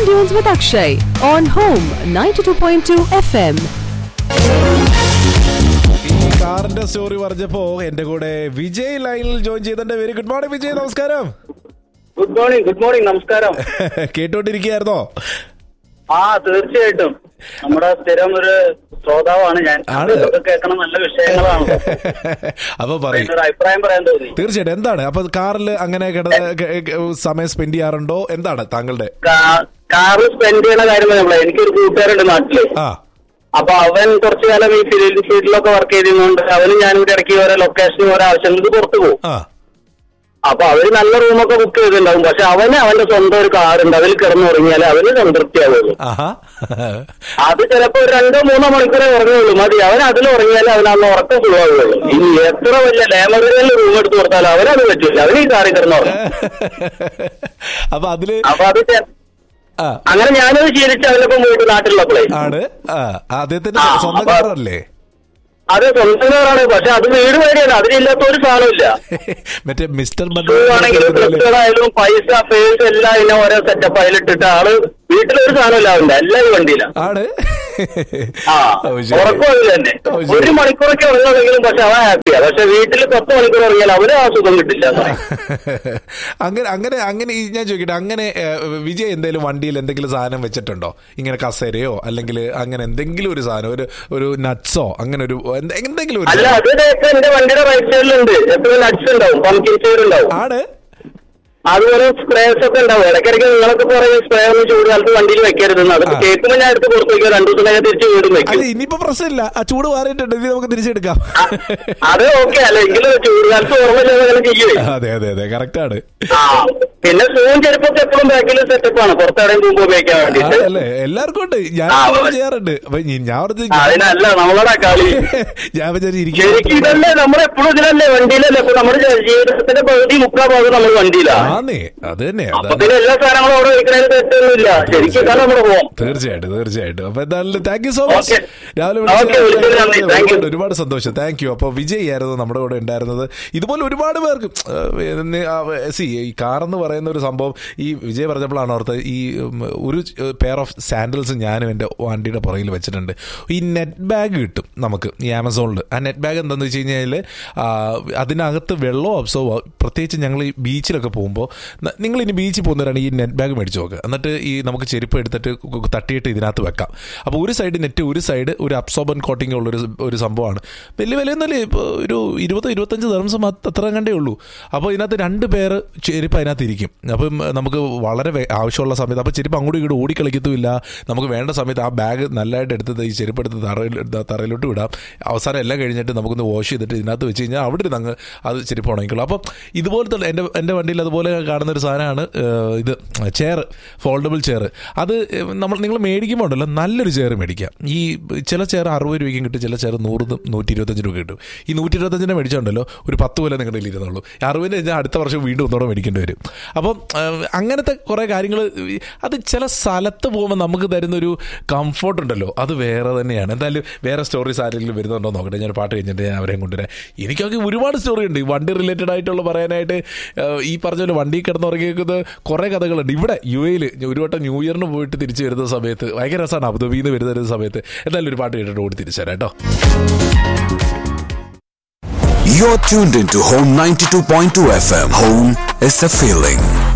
Sand Dunes with Akshay on Home 92.2 FM. ഈ കാറിന്റെ story പറഞ്ഞപ്പോ എന്റെ കൂടെ വിജയ് ലൈനിൽ ജോയിൻ ചെയ്തിട്ടുണ്ട് വെരി ഗുഡ് മോർണിംഗ് വിജയ് നമസ്കാരം ഗുഡ് മോർണിംഗ് ഗുഡ് മോർണിംഗ് നമസ്കാരം കേട്ടോണ്ടിരിക്കുകയായിരുന്നോ ആ തീർച്ചയായിട്ടും നമ്മുടെ സ്ഥിരം ഒരു ശ്രോതാവാണ് ഞാൻ ആണ്. ഇതൊക്കെ കേൾക്കണം നല്ല വിഷയങ്ങളാണ് അപ്പൊ പറയും ഒരു അഭിപ്രായം പറയാൻ തോന്നി തീർച്ചയായിട്ടും എന്താണ് അപ്പൊ കാറിൽ അങ്ങനെ കിടന്ന് ക- ക- സമയം സ്പെൻഡ് ചെയ്യാറുണ്ടോ എന്താണ് താങ്കളുടെ കാ- കാറ് സ്പെൻഡ് ചെയ്യണ കാര്യം നമ്മളെ എനിക്കൊരു കൂട്ടുകാരുണ്ട് നാട്ടില് ആ അപ്പൊ അവൻ കുറച്ചു കാലം ഈ ഫീൽഡ് ഫീൽഡിലൊക്കെ വർക്ക് ചെയ്തിരുന്നോണ്ട് അവനും ഞാനും കൂടി ഇടയ്ക്ക് ഓരോ ലൊക്കേഷനും ഓരോ ആവശ്യങ്ങൾക്ക് പുറത്തു പോകും ആ അപ്പൊ അവര് നല്ല റൂമൊക്കെ ബുക്ക് ചെയ്തിട്ടുണ്ടാവും പക്ഷെ അവന് അവന്റെ സ്വന്തം ഒരു കാറുണ്ട് അതിൽ കിടന്നുറങ്ങിയാൽ അവന് സംതൃപ്തിയാവുള്ളൂ ആഹാ അത് ചിലപ്പോ ഒരു രണ്ടോ മൂന്നോ മണിക്കൂറേ ഉറങ്ങുള്ളൂ മതി അവൻ അതിൽ ഉറങ്ങിയാൽ അവൻ അന്ന് ഉറക്കം സുഖമാവുള്ളൂ ഇനി എത്ര വലിയ ലേമകളിൽ റൂം എടുത്ത് കൊടുത്താലും അവനത് പറ്റില്ല അവന് ഈ കാറിൽ കിടന്ന് ഉറങ്ങും അപ്പൊ അതില് അപ്പൊ അത് ചെ- ആ അങ്ങനെ ഞാനത് ശീലിച്ച് അവനൊപ്പം പോയിട്ട് നാട്ടിലുള്ളപ്പോഴേ ആണ് ആ അദ്ദേഹത്തിന്റെ ആ, സ്വന്തം അപ്പൊ- കാറല്ലേ അത് സ്വന്തം കാറാണ് പക്ഷെ അത് വീട് പേടിയാണ് അതിലില്ലാത്ത ഒരു സാധനമില്ല മറ്റേ മിസ്റ്റർ ഷൂ ആണെങ്കിലും ഡ്രസ്സുകളായാലും പൈസ ഫേസ് എല്ലാം ഇതിനെ ഓരോ സെറ്റപ്പ് അതിലിട്ടിട്ട് ആള് വീട്ടിലൊരു സാധനമില്ല അവന്റെ എല്ലാം ഈ വണ്ടിയിലാണ് ആണ് ആ ഓ, ശരി. ഉറക്കം അത് തന്നെ ഓ, ശരി. ഒരു മണിക്കൂറൊക്കെ ഉറങ്ങുമെങ്കിലും പക്ഷെ അവൻ ഹാപ്പിയാ പക്ഷെ വീട്ടിൽ പത്ത് മണിക്കൂർ ഉറങ്ങിയാൽ അവന് ആ സുഖം കിട്ടില്ല എന്ന് പറയും. അങ്ങനെ അങ്ങനെ അങ്ങനെ ഈ ഞാൻ ചോദിക്കട്ടെ അങ്ങനെ ഏഹ്, വിജയ് എന്തെങ്കിലും വണ്ടിയിൽ എന്തെങ്കിലും സാധനം വെച്ചിട്ടുണ്ടോ ഇങ്ങനെ കസേരയോ അല്ലെങ്കിൽ അങ്ങനെ എന്തെങ്കിലും ഒരു സാധനം ഒരു ഒരു നട്ട്സോ അങ്ങനെ ഒരു എന്തെ- എന്തെങ്കിലും ഒരു അല്ല അത് ഇതൊക്കെ എന്റെ വണ്ടിയുടെ റൈറ്റ് സൈഡിലുണ്ട് എപ്പോഴും നട്ട്സ് ഉണ്ടാവും പംകിൻ സൈഡ് ഉണ്ടാവും ആണ് അതുപോലെ സ്പ്രേസ് ഒക്കെ ഉണ്ടാവും ഇടയ്ക്കിടയ്ക്ക് നിങ്ങളൊക്കെ പറയും സ്പ്രേ ഒന്നും ചൂട് കാലത്ത് വണ്ടിയിൽ വെക്കരുതെന്ന് അത് ആ. കേൾക്കുമ്പോൾ ഞാൻ എടുത്ത് പുറത്ത് വയ്ക്കുക രണ്ടു ദിവസം കഴിഞ്ഞാൽ തിരിച്ച് വീടും അല്ല വെക്കും ഇനിയിപ്പോ പ്രശ്നമില്ല ആ ചൂട് മാറിയിട്ടുണ്ട് ഇനി നമുക്ക് തിരിച്ചെടുക്കാം അത് ഓക്കെ അല്ല എങ്കിലും ചൂട് കാലത്ത് ഓർമ്മയില്ലാതെ അങ്ങനെ ചെയ്യുവേ അതെ അതെ അതെ കറക്റ്റ് ആണ് ആ പിന്നെ സൂം ചെരുപ്പൊക്കെ എപ്പോഴും ബാക്കിൽ സെറ്റപ്പ് ആണ് പുറത്തെവിടെയും പോകുമ്പോൾ ഉപയോഗിക്കാൻ വേണ്ടിയിട്ട് അല്ലേ എല്ലാവർക്കും ഉണ്ട് ഞാൻ ആ, ഇതുപോലെ അതെ. ചെയ്യാറുണ്ട് അപ്പൊ ഈ- ഞാൻ ഓർത്ത് ആ, അതിനല്ല നമ്മളെ കളി ഞാൻ വിചാരിച്ചു ശരിക്കും ഇരിക്കും ഇതല്ലേ നമ്മളെപ്പോഴും ഇതിലല്ലേ വണ്ടിയിലല്ലേ ഇപ്പൊ നമ്മുടെ ജീവിതത്തിന്റെ പകുതി മുക്കാ ഭാഗം നമ്മൾ വണ്ടിയിലാണ് ആന്നേ അത് തന്നെ അപ്പൊ അതാണ് പിന്നെ എല്ലാ സാധനങ്ങളും അവിടെ വയ്ക്കുന്നതിന് തെറ്റൊന്നുമില്ല ശരിക്കും ഇതാണ് നമ്മുടെ പോകാം തീർച്ചയായിട്ടും തീർച്ചയായിട്ടും അപ്പൊ എന്തായാലും thank you so much Okay. രാവിലെ Okay, വിളിച്ചതിന് നന്ദി. Thank you. ഒരുപാട് ഒരുപാട് സന്തോഷം താങ്ക് യു അപ്പൊ വിജയ് ആയിരുന്നു നമ്മുടെ കൂടെ ഉണ്ടായിരുന്നത് ഇതുപോലെ ഒരുപാട് പേർക്ക് സി ഈ കാർ എന്ന് പറയുന്ന ഒരു സംഭവം ഈ വിജയ് പറഞ്ഞപ്പോഴാണ് ഓർത്ത് ഈ ഉം, ഒരു പെയർ ഓഫ് സാൻഡൽസ് ഞാനും എൻ്റെ വണ്ടിയുടെ പുറകിൽ വെച്ചിട്ടുണ്ട് ഈ നെറ്റ് ബാഗ് കിട്ടും നമുക്ക് ഈ ആമസോണിൽ ആ നെറ്റ് ബാഗ് എന്താണെന്ന് വെച്ച് കഴിഞ്ഞാൽ അതിനകത്ത് വെള്ളം അബ്സോർവ് ആവും പ്രത്യേകിച്ച് ഞങ്ങൾ ഈ ബീച്ചിലൊക്കെ പോകുമ്പോൾ നിങ്ങൾ ഇനി ബീച്ചിൽ പോകുന്നവരാണ് ഈ നെറ്റ് ബാഗ് മേടിച്ച് നോക്കുക എന്നിട്ട് ഈ നമുക്ക് ചെരുപ്പ് എടുത്തിട്ട് കു- കു- തട്ടിയിട്ട് ഇതിനകത്ത് വെക്കാം അപ്പോൾ ഒരു സൈഡ് നെറ്റ് ഒരു സൈഡ് ഒരു അബ്സോർബൻ കോട്ടിംഗ് ഉള്ളൊരു സ് ഒരു സംഭവമാണ് വലിയ വിലയൊന്നുമല്ലേ ഇപ്പോൾ ഒരു ഇരുപത് ഇരുപത്തഞ്ച് ദർമ്സം അത്ര കണ്ടേ ഉള്ളൂ അപ്പോൾ ഇതിനകത്ത് രണ്ട് പേര് ചെരുപ്പ് അതിനകത്ത് ഇരിക്കും അപ്പം നമുക്ക് വളരെ വേ- ആവശ്യമുള്ള സമയത്ത് അപ്പോൾ ചെരുപ്പ് അങ്ങോട്ടും ഇങ്ങോട്ടും ഓടിക്കളിക്കത്തുമില്ല നമുക്ക് വേണ്ട സമയത്ത് ആ ബാഗ് നല്ലതായിട്ട് എടുത്ത് ഈ ചെരുപ്പ് എടുത്ത് തറയിൽ തറയിലോട്ട് വിടാം അവസാനം എല്ലാം കഴിഞ്ഞിട്ട് നമുക്കൊന്ന് വാഷ് ചെയ്തിട്ട് ഇതിനകത്ത് വെച്ച് കഴിഞ്ഞാൽ അവിടെ ഇരുന്ന് അങ്ങ് അത് ചെരുപ്പ് ഉണങ്ങിക്കുള്ളൂ അപ്പം ഇതുപോലത്തെ എൻ്റെ എൻ്റെ വണ്ടിയിൽ അതുപോലെ കാണുന്ന ഒരു സാധനമാണ് ഏഹ്, ഇത് ചെയർ ഫോൾഡബിൾ ചെയർ അത് ഏഹ്, നമ്മൾ നിങ്ങൾ മേടിക്കുമ്പോൾ ഉണ്ടല്ലോ നല്ലൊരു ചെയർ മേടിക്കാം ഈ ചില ചെയർ അറുപത് രൂപയ്ക്കും കിട്ടും ചില ചെയർ നൂറ് നൂറ്റി ഇരുപത്തഞ്ച് രൂപ കിട്ടും ഈ നൂറ്റി ഇരുപത്തഞ്ചിനെ മേടിച്ചുണ്ടല്ലോ ഒരു പത്ത് കൊല്ലം നിങ്ങളുടെ കയ്യിൽ ഇരുന്നുള്ളൂ ഈ അറുപതിന് കഴിഞ്ഞാൽ അടുത്ത വർഷം വീണ്ടും ഒന്നുകൂടെ മേടിക്കേണ്ടി വരും അപ്പം ഏഹ്, അങ്ങനത്തെ കുറേ കാര്യങ്ങൾ അത് ചില സ്ഥലത്ത് പോകുമ്പോൾ നമുക്ക് തരുന്ന ഒരു കംഫോർട്ട് ഉണ്ടല്ലോ അത് വേറെ തന്നെയാണ് എന്തായാലും വേറെ സ്റ്റോറീസ് ആരെങ്കിലും വരുന്നുണ്ടോ നോക്കട്ടെ ഞാൻ ഒരു പാട്ട് കഴിഞ്ഞിട്ട് ഞാൻ അവരെയും കൊണ്ടുവരാം എനിക്കൊക്കെ ഒരുപാട് സ്റ്റോറി ഉണ്ട് ഈ വണ്ടി റിലേറ്റഡ് ആയിട്ടുള്ള പറയാനായിട്ട് ഏഹ്, ഈ പറഞ്ഞ പോലെ വണ്ടി കിടന്നുറങ്ങിയേക്കുന്നത് കുറേ കഥകളുണ്ട് ഇവിടെ യു എയിൽ ഒരു വട്ടം ന്യൂ ഇയറിന് പോയിട്ട് തിരിച്ചു വരുന്ന സമയത്ത് ഭയങ്കര രസമാണ് അബുദാബിയിൽ നിന്ന് വരുന്ന സമയത്ത് എന്തായാലും ഒരു പാട്ട് കേട്ടിട്ട് ഓടി തിരിച്ചു തരാം കേട്ടോ You're tuned into Home 92.2 FM. Home is a feeling.